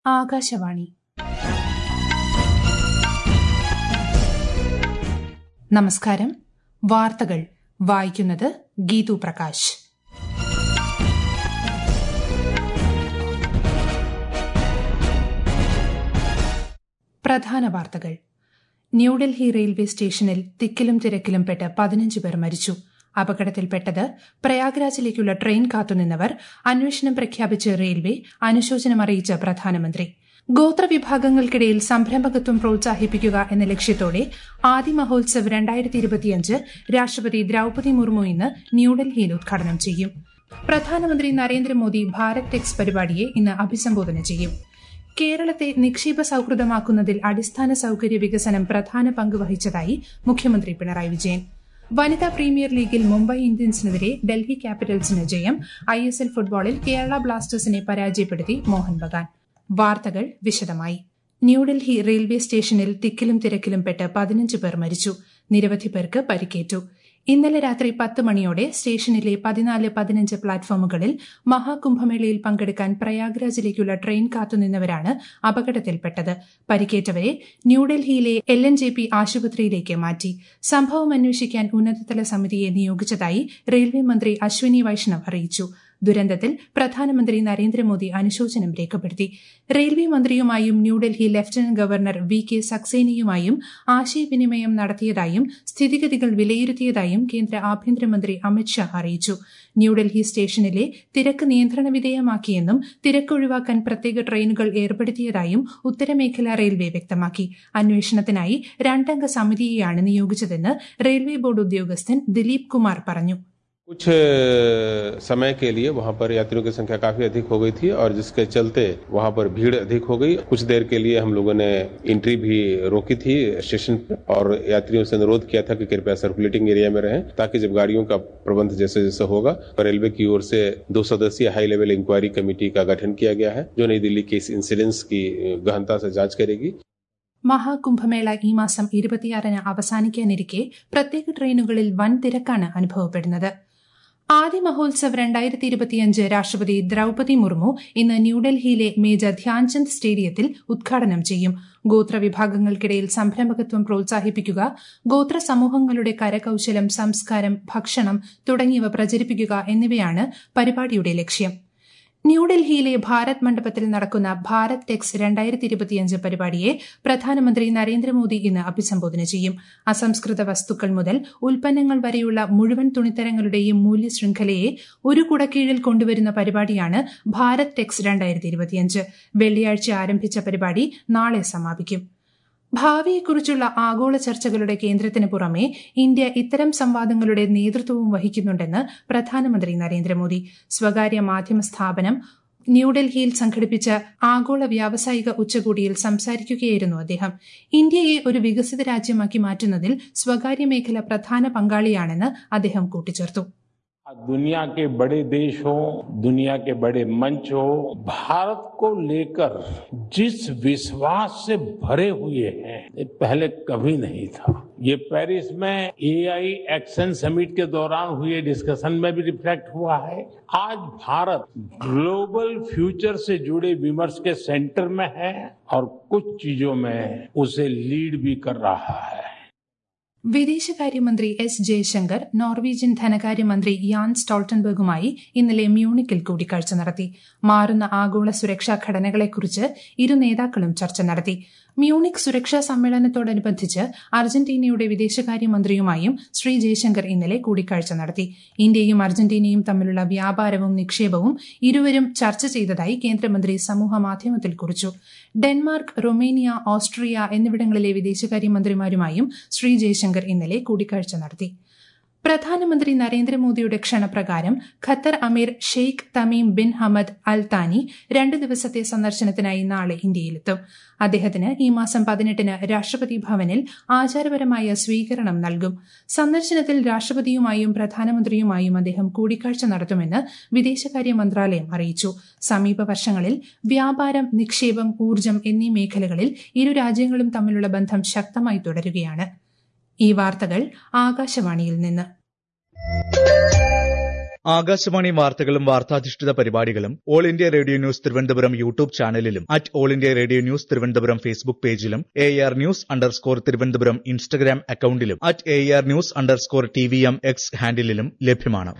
ആകാശവാണി നമസ്കാരം വാർത്തകൾ വായിക്കുന്നത് ഗീതു പ്രകാശ് പ്രധാന വാർത്തകൾ ന്യൂഡൽഹി റെയിൽവേ സ്റ്റേഷനിൽ തിക്കിലും തിരക്കിലും പെട്ട് പതിനഞ്ച് പേർ മരിച്ചു അപകടത്തിൽപ്പെട്ടത് പ്രയാഗ്രാജിലേക്കുള്ള ട്രെയിൻ കാത്തുനിന്നവർ അന്വേഷണം പ്രഖ്യാപിച്ച് റെയിൽവേ അനുശോചനം അറിയിച്ച പ്രധാനമന്ത്രി ഗോത്രവിഭാഗങ്ങൾക്കിടയിൽ സംരംഭകത്വം പ്രോത്സാഹിപ്പിക്കുക എന്ന ലക്ഷ്യത്തോടെ ആദി മഹോത്സവ് രണ്ടായിരത്തി ഇരുപത്തിയഞ്ച് രാഷ്ട്രപതി ദ്രൌപതി മുർമു ഇന്ന് ന്യൂഡൽഹിയിൽ ഉദ്ഘാടനം ചെയ്യും പ്രധാനമന്ത്രി നരേന്ദ്രമോദി ഭാരത് ടെക്സ് പരിപാടിയെ ഇന്ന് അഭിസംബോധന ചെയ്യും കേരളത്തെ നിക്ഷേപ സൌഹൃദമാക്കുന്നതിൽ അടിസ്ഥാന സൌകര്യ വികസനം പ്രധാന പങ്ക് വഹിച്ചതായി മുഖ്യമന്ത്രി പിണറായി വിജയൻ വനിതാ പ്രീമിയർ ലീഗിൽ മുംബൈ ഇന്ത്യൻസിനെതിരെ ഡൽഹി ക്യാപിറ്റൽസിന് ജയം ഐ എസ് എൽ ഫുട്ബോളിൽ കേരള ബ്ലാസ്റ്റേഴ്സിനെ പരാജയപ്പെടുത്തി മോഹൻ ബഗാൻ വാർത്തകൾ വിശദമായി ന്യൂഡൽഹി റെയിൽവേ സ്റ്റേഷനിൽ തിക്കിലും തിരക്കിലും പെട്ട് പതിനഞ്ച് പേർ മരിച്ചു നിരവധി പേർക്ക് പരിക്കേറ്റു ഇന്നലെ രാത്രി പത്ത് മണിയോടെ സ്റ്റേഷനിലെ പതിനാല് പതിനഞ്ച് പ്ലാറ്റ്ഫോമുകളിൽ മഹാകുംഭമേളയിൽ പങ്കെടുക്കാൻ പ്രയാഗ്രാജിലേക്കുള്ള ട്രെയിൻ കാത്തുനിന്നവരാണ് അപകടത്തിൽപ്പെട്ടത് പരിക്കേറ്റവരെ ന്യൂഡൽഹിയിലെ എൽ എൻ ജെ പി ആശുപത്രിയിലേക്ക് മാറ്റി സംഭവം അന്വേഷിക്കാൻ ഉന്നതതല സമിതിയെ നിയോഗിച്ചതായി റെയിൽവേ മന്ത്രി അശ്വിനി വൈഷ്ണവ് അറിയിച്ചു ദുരന്തത്തിൽ പ്രധാനമന്ത്രി നരേന്ദ്രമോദി അനുശോചനം രേഖപ്പെടുത്തി റെയിൽവേ മന്ത്രിയുമായും New Delhi lieutenant governor V K സക്സേനയുമായും ആശയവിനിമയം നടത്തിയതായും സ്ഥിതിഗതികൾ വിലയിരുത്തിയതായും കേന്ദ്ര ആഭ്യന്തരമന്ത്രി അമിത്ഷാ അറിയിച്ചു ന്യൂഡൽഹി സ്റ്റേഷനിലെ തിരക്ക് നിയന്ത്രണ വിധേയമാക്കിയെന്നും തിരക്ക് ഒഴിവാക്കാൻ പ്രത്യേക ട്രെയിനുകൾ ഏർപ്പെടുത്തിയതായും ഉത്തരമേഖല റെയിൽവേ വ്യക്തമാക്കി അന്വേഷണത്തിനായി രണ്ടംഗ സമിതിയെയാണ് നിയോഗിച്ചതെന്ന് റെയിൽവേ ബോർഡ് ഉദ്യോഗസ്ഥൻ ദിലീപ് കുമാർ പറഞ്ഞു कुछ समय के लिए वहां पर यात्रियों की संख्या काफी अधिक हो गई थी और जिसके चलते वहां पर भीड़ अधिक हो गई कुछ देर के लिए हम लोगों ने एंट्री भी रोकी थी स्टेशन पे और यात्रियों से अनुरोध किया था कि कृपया सर्कुलेटिंग एरिया में रहें ताकि जब गाड़ियों का प्रबंध जैसे जैसे होगा रेलवे की ओर से दो सदस्यीय हाई लेवल इंक्वायरी कमेटी का गठन किया गया है जो नई दिल्ली के इस इंसिडेंस की गहनता से जांच करेगी മഹാകുംഭമേള ഈ മാസം ഇരുപത്തിയാറിന് അവസാനിക്കാനിരിക്കെ പ്രത്യേക ട്രെയിനുകളിൽ വൻ തിരക്കാണ് അനുഭവപ്പെടുന്നത് ആദ്യ മഹോത്സവ് രണ്ടായിരത്തി ഇരുപത്തിയഞ്ച് രാഷ്ട്രപതി ദ്രൌപതി മുർമു ഇന്ന് ന്യൂഡൽഹിയിലെ മേജർ ധ്യാൻചന്ദ് സ്റ്റേഡിയത്തിൽ ഉദ്ഘാടനം ചെയ്യും ഗോത്രവിഭാഗങ്ങൾക്കിടയിൽ സംരംഭകത്വം പ്രോത്സാഹിപ്പിക്കുക ഗോത്ര സമൂഹങ്ങളുടെ കരകൌശലം സംസ്കാരം ഭക്ഷണം തുടങ്ങിയവ പ്രചരിപ്പിക്കുക എന്നിവയാണ് പരിപാടിയുടെ ലക്ഷ്യം ന്യൂഡൽഹിയിലെ ഭാരത് മണ്ഡപത്തിൽ നടക്കുന്ന ഭാരത് ടെക്സ് രണ്ടായിരത്തി ഇരുപത്തിയഞ്ച് പരിപാടിയെ പ്രധാനമന്ത്രി നരേന്ദ്രമോദി ഇന്ന് അഭിസംബോധന ചെയ്യും അസംസ്കൃത വസ്തുക്കൾ മുതൽ ഉൽപ്പന്നങ്ങൾ വരെയുള്ള മുഴുവൻ തുണിത്തരങ്ങളുടെയും മൂല്യ ശൃംഖലയെ ഒരു കുടക്കീഴിൽ കൊണ്ടുവരുന്ന പരിപാടിയാണ് ഭാരത് ടെക്സ് രണ്ടായിരത്തി ഇരുപത്തിയഞ്ച് വെള്ളിയാഴ്ച ആരംഭിച്ച പരിപാടി നാളെ സമാപിക്കും ഭാവിയെക്കുറിച്ചുള്ള ആഗോള ചർച്ചകളുടെ കേന്ദ്രത്തിന് പുറമെ ഇന്ത്യ ഇത്തരം സംവാദങ്ങളുടെ നേതൃത്വവും വഹിക്കുന്നുണ്ടെന്ന് പ്രധാനമന്ത്രി നരേന്ദ്രമോദി സ്വകാര്യ മാധ്യമ സ്ഥാപനം ന്യൂഡൽഹിയിൽ സംഘടിപ്പിച്ച ആഗോള വ്യാവസായിക ഉച്ചകോടിയിൽ സംസാരിക്കുകയായിരുന്നു അദ്ദേഹം ഇന്ത്യയെ ഒരു വികസിത രാജ്യമാക്കി മാറ്റുന്നതിൽ സ്വകാര്യ മേഖല പ്രധാന പങ്കാളിയാണെന്ന് അദ്ദേഹം കൂട്ടിച്ചേർത്തു दुनिया के बड़े देश हो दुनिया के बड़े मंच हो भारत को लेकर जिस विश्वास से भरे हुए हैं ये पहले कभी नहीं था ये पेरिस में एआई एक्शन समिट के दौरान हुए डिस्कशन में भी रिफ्लेक्ट हुआ है आज भारत ग्लोबल फ्यूचर से जुड़े विमर्श के सेंटर में है और कुछ चीजों में उसे लीड भी कर रहा है വിദേശകാര്യമന്ത്രി എസ് ജയശങ്കർ നോർവീജിയൻ ധനകാര്യമന്ത്രി യാൻ സ്റ്റോൾട്ടൻബർഗുമായി ഇന്നലെ മ്യൂണിക്കിൽ കൂടിക്കാഴ്ച നടത്തി മാറുന്ന ആഗോള സുരക്ഷാ ഘടനകളെക്കുറിച്ച് ഇരു നേതാക്കളും ചർച്ച നടത്തി മ്യൂണിക് സുരക്ഷാ സമ്മേളനത്തോടനുബന്ധിച്ച് അർജന്റീനയുടെ വിദേശകാര്യമന്ത്രിയുമായും ശ്രീ ജയശങ്കർ ഇന്നലെ കൂടിക്കാഴ്ച നടത്തി ഇന്ത്യയും അർജന്റീനയും തമ്മിലുള്ള വ്യാപാരവും നിക്ഷേപവും ഇരുവരും ചർച്ച ചെയ്തതായി കേന്ദ്രമന്ത്രി സമൂഹ മാധ്യമത്തിൽ കുറിച്ചു ഡെൻമാർക്ക് റൊമേനിയ ഓസ്ട്രിയ എന്നിവിടങ്ങളിലെ വിദേശകാര്യമന്ത്രിമാരുമായും ശ്രീ ജയശങ്കർ ഇന്നലെ കൂടിക്കാഴ്ച നടത്തി പ്രധാനമന്ത്രി നരേന്ദ്രമോദിയുടെ ക്ഷണപ്രകാരം ഖത്തർ അമീർ Sheikh Tamim bin Hamad Al Thani രണ്ട് ദിവസത്തെ സന്ദർശനത്തിനായി നാളെ ഇന്ത്യയിലെത്തും അദ്ദേഹത്തിന് ഈ മാസം പതിനെട്ടിന് രാഷ്ട്രപതി ഭവനിൽ ആചാരപരമായ സ്വീകരണം നൽകും സന്ദർശനത്തിൽ രാഷ്ട്രപതിയുമായും പ്രധാനമന്ത്രിയുമായും അദ്ദേഹം കൂടിക്കാഴ്ച നടത്തുമെന്ന് വിദേശകാര്യ മന്ത്രാലയം അറിയിച്ചു സമീപ വർഷങ്ങളിൽ വ്യാപാരം നിക്ഷേപം ഊർജ്ജം എന്നീ മേഖലകളിൽ ഇരു രാജ്യങ്ങളും തമ്മിലുള്ള ബന്ധം ശക്തമായി തുടരുകയാണ് ഈ വാർത്തകൾ ആകാശവാണിയിൽ നിന്ന് ആകാശവാണി വാർത്തകളും വാർത്താധിഷ്ഠിത പരിപാടികളും all India radio news Thiruvananthapuram YouTube ചാനലിലും at all India radio news Thiruvananthapuram Facebook പേജിലും A R news underscore Thiruvananthapuram Instagram അക്കൌണ്ടിലും at A R news underscore T V M X ഹാൻഡിലും ലഭ്യമാണ്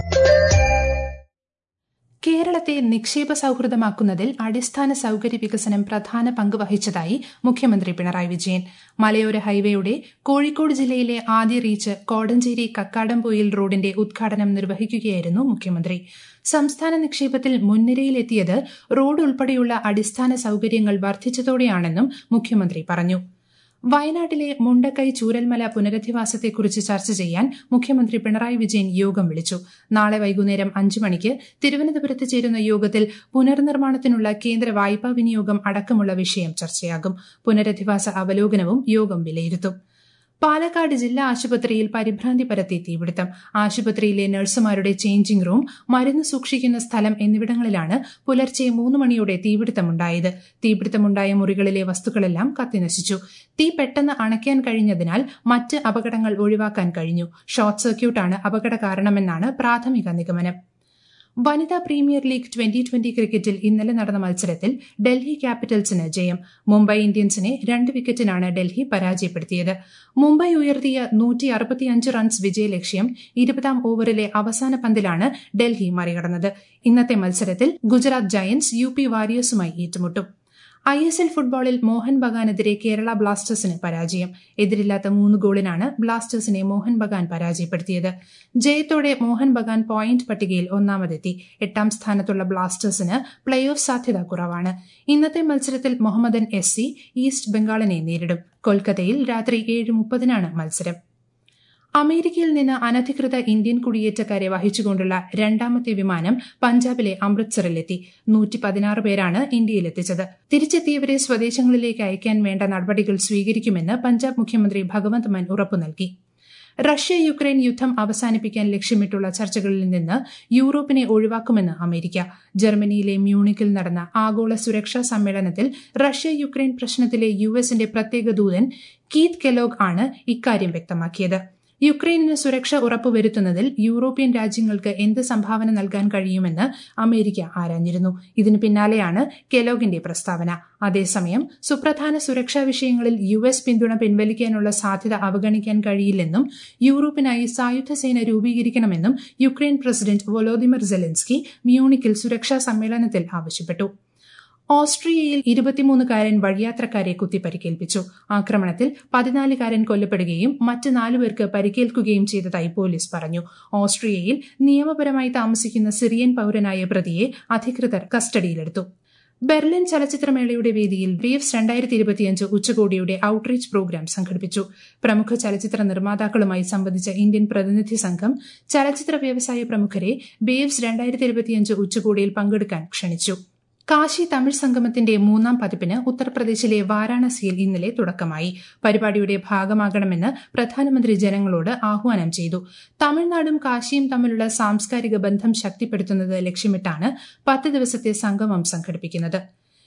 കേരളത്തെ നിക്ഷേപ സൌഹൃദമാക്കുന്നതിൽ അടിസ്ഥാന സൌകര്യ വികസനം പ്രധാന പങ്ക് വഹിച്ചതായി മുഖ്യമന്ത്രി പിണറായി വിജയൻ മലയോര ഹൈവേയുടെ കോഴിക്കോട് ജില്ലയിലെ ആദ്യ റീച്ച് കോടഞ്ചേരി കക്കാടംപൊയിൽ റോഡിന്റെ ഉദ്ഘാടനം നിർവഹിക്കുകയായിരുന്നു മുഖ്യമന്ത്രി സംസ്ഥാന നിക്ഷേപത്തിൽ മുൻനിരയിലെത്തിയത് റോഡ് ഉൾപ്പെടെയുള്ള അടിസ്ഥാന സൌകര്യങ്ങൾ വർദ്ധിച്ചതോടെയാണെന്നും മുഖ്യമന്ത്രി പറഞ്ഞു വയനാട്ടിലെ മുണ്ടക്കൈ ചൂരൽമല പുനരധിവാസത്തെക്കുറിച്ച് ചർച്ച ചെയ്യാൻ മുഖ്യമന്ത്രി പിണറായി വിജയൻ യോഗം വിളിച്ചു നാളെ വൈകുന്നേരം അഞ്ചു മണിക്ക് തിരുവനന്തപുരത്ത് ചേരുന്ന യോഗത്തിൽ പുനർനിർമ്മാണത്തിനുള്ള കേന്ദ്ര വായ്പാ വിനിയോഗം അടക്കമുള്ള വിഷയം ചർച്ചയാകും പുനരധിവാസ അവലോകനവും യോഗം വിലയിരുത്തും പാലക്കാട് ജില്ലാ ആശുപത്രിയിൽ പരിഭ്രാന്തി പരത്തി തീപിടുത്തം ആശുപത്രിയിലെ നഴ്സുമാരുടെ ചേഞ്ചിംഗ് റൂം മരുന്ന് സൂക്ഷിക്കുന്ന സ്ഥലം എന്നിവിടങ്ങളിലാണ് പുലർച്ചെ മൂന്ന് മണിയോടെ തീപിടുത്തമുണ്ടായത് തീപിടുത്തമുണ്ടായ മുറികളിലെ വസ്തുക്കളെല്ലാം കത്തിനശിച്ചു തീ പെട്ടെന്ന് അണയ്ക്കാൻ കഴിഞ്ഞതിനാൽ മറ്റ് അപകടങ്ങൾ ഒഴിവാക്കാൻ കഴിഞ്ഞു ഷോർട്ട് സർക്യൂട്ടാണ് അപകട കാരണമെന്നാണ് പ്രാഥമിക നിഗമനം വനിതാ പ്രീമിയർ ലീഗ് ട്വന്റി ട്വന്റി ക്രിക്കറ്റിൽ ഇന്നലെ നടന്ന മത്സരത്തിൽ ഡൽഹി ക്യാപിറ്റൽസിന് ജയം മുംബൈ ഇന്ത്യൻസിനെ രണ്ട് വിക്കറ്റിനാണ് ഡൽഹി പരാജയപ്പെടുത്തിയത് മുംബൈ ഉയർത്തിയ നൂറ്റി അറുപത്തിയഞ്ച് റൺസ് വിജയലക്ഷ്യം ഇരുപതാം ഓവറിലെ അവസാന പന്തിലാണ് ഡൽഹി മറികടന്നത് ഇന്നത്തെ മത്സരത്തിൽ ഗുജറാത്ത് ജയന്റ്സ് യു പി വാരിയേഴ്സുമായി ഏറ്റുമുട്ടും ഐ എസ് എൽ ഫുട്ബോളിൽ മോഹൻ ബഗാനെതിരെ കേരള ബ്ലാസ്റ്റേഴ്സിന് പരാജയം എതിരില്ലാത്ത മൂന്ന് ഗോളിനാണ് ബ്ലാസ്റ്റേഴ്സിനെ മോഹൻ ബഗാൻ പരാജയപ്പെടുത്തിയത് ജയത്തോടെ മോഹൻ ബഗാൻ പോയിന്റ് പട്ടികയിൽ ഒന്നാമതെത്തി എട്ടാം സ്ഥാനത്തുള്ള ബ്ലാസ്റ്റേഴ്സിന് പ്ലേ ഓഫ് സാധ്യത കുറവാണ് ഇന്നത്തെ മത്സരത്തിൽ മുഹമ്മദൻ എസ് സി ഈസ്റ്റ് ബംഗാളിനെ നേരിടും കൊൽക്കത്തയിൽ രാത്രി ഏഴ് മുപ്പതിനാണ് മത്സരം അമേരിക്കയിൽ നിന്ന് അനധികൃത ഇന്ത്യൻ കുടിയേറ്റക്കാരെ വഹിച്ചുകൊണ്ടുള്ള രണ്ടാമത്തെ വിമാനം പഞ്ചാബിലെ അമൃത്സറിലെത്തി നൂറ്റി പതിനാറ് പേരാണ് ഇന്ത്യയിലെത്തിച്ചത് തിരിച്ചെത്തിയവരെ സ്വദേശങ്ങളിലേക്ക് അയക്കാൻ വേണ്ട നടപടികൾ സ്വീകരിക്കുമെന്ന് പഞ്ചാബ് മുഖ്യമന്ത്രി ഭഗവന്ത് മാൻ ഉറപ്പു നൽകി റഷ്യ യുക്രൈൻ യുദ്ധം അവസാനിപ്പിക്കാൻ ലക്ഷ്യമിട്ടുള്ള ചർച്ചകളിൽ നിന്ന് യൂറോപ്പിനെ ഒഴിവാക്കുമെന്ന് അമേരിക്ക ജർമ്മനിയിലെ മ്യൂണിക്കിൽ നടന്ന ആഗോള സുരക്ഷാ സമ്മേളനത്തിൽ റഷ്യ യുക്രൈൻ പ്രശ്നത്തിലെ യു എസിന്റെ പ്രത്യേക ദൂതൻ കീത്ത് കെലോഗ് ആണ് ഇക്കാര്യം വ്യക്തമാക്കിയത് യുക്രൈനിന് സുരക്ഷ ഉറപ്പുവരുത്തുന്നതിൽ യൂറോപ്യൻ രാജ്യങ്ങൾക്ക് എന്ത് സംഭാവന നൽകാൻ കഴിയുമെന്ന് അമേരിക്ക ആരാഞ്ഞിരുന്നു ഇതിനു പിന്നാലെയാണ് കെലോഗിന്റെ പ്രസ്താവന അതേസമയം സുപ്രധാന സുരക്ഷാ വിഷയങ്ങളിൽ യു എസ് പിന്തുണ പിൻവലിക്കാനുള്ള സാധ്യത അവഗണിക്കാൻ കഴിയില്ലെന്നും യൂറോപ്പിനായി സായുധ സേന രൂപീകരിക്കണമെന്നും യുക്രൈൻ പ്രസിഡന്റ് വൊലോദിമിർ സെലൻസ്കി മ്യൂണിക്കിൽ സുരക്ഷാ സമ്മേളനത്തിൽ ആവശ്യപ്പെട്ടു ഓസ്ട്രിയയിൽ ഇരുപത്തിമൂന്നുകാരൻ വഴിയാത്രക്കാരെ കുത്തി പരിക്കേൽപ്പിച്ചു ആക്രമണത്തിൽ പതിനാലുകാരൻ കൊല്ലപ്പെടുകയും മറ്റ് നാലുപേർക്ക് പരിക്കേൽക്കുകയും ചെയ്തതായി പോലീസ് പറഞ്ഞു ഓസ്ട്രിയയിൽ നിയമപരമായി താമസിക്കുന്ന സിറിയൻ പൌരനായ പ്രതിയെ അധികൃതർ കസ്റ്റഡിയിലെടുത്തു ബെർലിൻ ചലച്ചിത്രമേളയുടെ വേദിയിൽ വേവ്സ് രണ്ടായിരത്തി ഇരുപത്തിയഞ്ച് ഉച്ചകോടിയുടെ ഔട്ട്റീച്ച് പ്രോഗ്രാം സംഘടിപ്പിച്ചു പ്രമുഖ ചലച്ചിത്ര നിർമ്മാതാക്കളുമായി സംബന്ധിച്ച ഇന്ത്യൻ പ്രതിനിധി സംഘം ചലച്ചിത്ര വ്യവസായ പ്രമുഖരെ വേവ്സ് രണ്ടായിരത്തി ഇരുപത്തിയഞ്ച് ഉച്ചകോടിയിൽ പങ്കെടുക്കാൻ ക്ഷണിച്ചു കാശി തമിഴ് സംഗമത്തിന്റെ മൂന്നാം പതിപ്പിന് ഉത്തർപ്രദേശിലെ വാരാണസിയിൽ ഇന്നലെ തുടക്കമായി പരിപാടിയുടെ ഭാഗമാകണമെന്ന് പ്രധാനമന്ത്രി ജനങ്ങളോട് ആഹ്വാനം ചെയ്തു തമിഴ്നാടും കാശിയും തമ്മിലുള്ള സാംസ്കാരിക ബന്ധം ശക്തിപ്പെടുത്തുന്നത് ലക്ഷ്യമിട്ടാണ് പത്ത് ദിവസത്തെ സംഗമം സംഘടിപ്പിക്കുന്നത്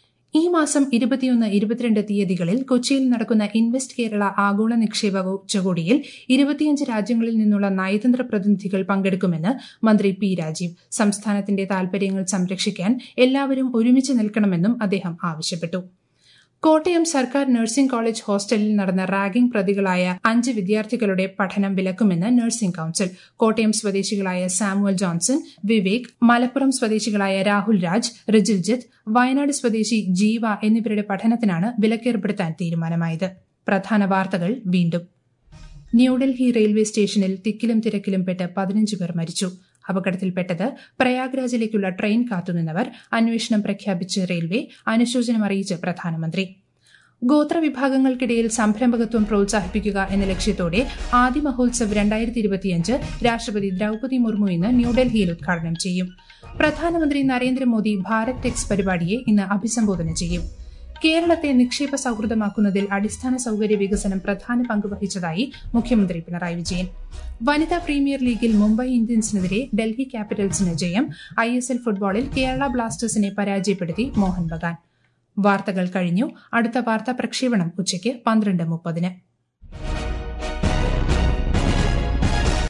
ഈ മാസം ഇരുപത്തിയൊന്ന് ഇരുപത്തിരണ്ട് തീയതികളിൽ കൊച്ചിയിൽ നടക്കുന്ന ഇൻവെസ്റ്റ് കേരള ആഗോള നിക്ഷേപ ഉച്ചകോടിയിൽ ഇരുപത്തിയഞ്ച് രാജ്യങ്ങളിൽ നിന്നുള്ള നയതന്ത്ര പ്രതിനിധികൾ പങ്കെടുക്കുമെന്ന് മന്ത്രി പി രാജീവ് സംസ്ഥാനത്തിന്റെ താൽപര്യങ്ങൾ സംരക്ഷിക്കാൻ എല്ലാവരും ഒരുമിച്ച് നിൽക്കണമെന്നും അദ്ദേഹം ആവശ്യപ്പെട്ടു കോട്ടയം സർക്കാർ നഴ്സിംഗ് കോളേജ് ഹോസ്റ്റലിൽ നടന്ന റാഗിംഗ് പ്രതികളായ അഞ്ച് വിദ്യാർത്ഥികളുടെ പഠനം വിലക്കുമെന്ന് നഴ്സിംഗ് കൌൺസിൽ കോട്ടയം സ്വദേശികളായ സാമുവൽ ജോൺസൺ വിവേക് മലപ്പുറം സ്വദേശികളായ രാഹുൽ രാജ് റിജിൽജിത്ത് വയനാട് സ്വദേശി ജീവ എന്നിവരുടെ പഠനത്തിനാണ് വിലക്കേർപ്പെടുത്താൻ തീരുമാനമായത് പ്രധാന വാർത്തകൾ വീണ്ടും ന്യൂഡൽഹി റെയിൽവേ സ്റ്റേഷനിൽ തിക്കിലും തിരക്കിലും പെട്ട് പതിനഞ്ച് പേർ മരിച്ചു അപകടത്തിൽപ്പെട്ടത് പ്രയാഗ്രാജിലേക്കുള്ള ട്രെയിൻ കാത്തുനിന്നവർ അന്വേഷണം പ്രഖ്യാപിച്ച് റെയിൽവേ അനുശോചനം അറിയിച്ച് പ്രധാനമന്ത്രി ഗോത്രവിഭാഗങ്ങൾക്കിടയിൽ സംരംഭകത്വം പ്രോത്സാഹിപ്പിക്കുക എന്ന ലക്ഷ്യത്തോടെ ആദി മഹോത്സവ് രണ്ടായിരത്തി ഇരുപത്തിയഞ്ച് രാഷ്ട്രപതി ദ്രൌപതി മുർമു ഇന്ന് ന്യൂഡൽഹിയിൽ ഉദ്ഘാടനം ചെയ്യും പ്രധാനമന്ത്രി നരേന്ദ്രമോദി ഭാരത് ടെക്സ് പരിപാടിയെ ഇന്ന് അഭിസംബോധന ചെയ്യും കേരളത്തെ നിക്ഷേപ സൌഹൃദമാക്കുന്നതിൽ അടിസ്ഥാന സൌകര്യ വികസനം പ്രധാന പങ്ക് വഹിച്ചതായി മുഖ്യമന്ത്രി പിണറായി വിജയൻ വനിതാ പ്രീമിയർ ലീഗിൽ മുംബൈ ഇന്ത്യൻസിനെതിരെ ഡൽഹി ക്യാപിറ്റൽസിന് ജയം ഐ എസ് എൽ ഫുട്ബോളിൽ കേരള ബ്ലാസ്റ്റേഴ്സിനെ പരാജയപ്പെടുത്തി മോഹൻ ബഗാൻ വാർത്തകൾ കഴിഞ്ഞു അടുത്ത വാർത്താ പ്രക്ഷേപണം ഉച്ചയ്ക്ക് പന്ത്രണ്ട് മുപ്പതിന്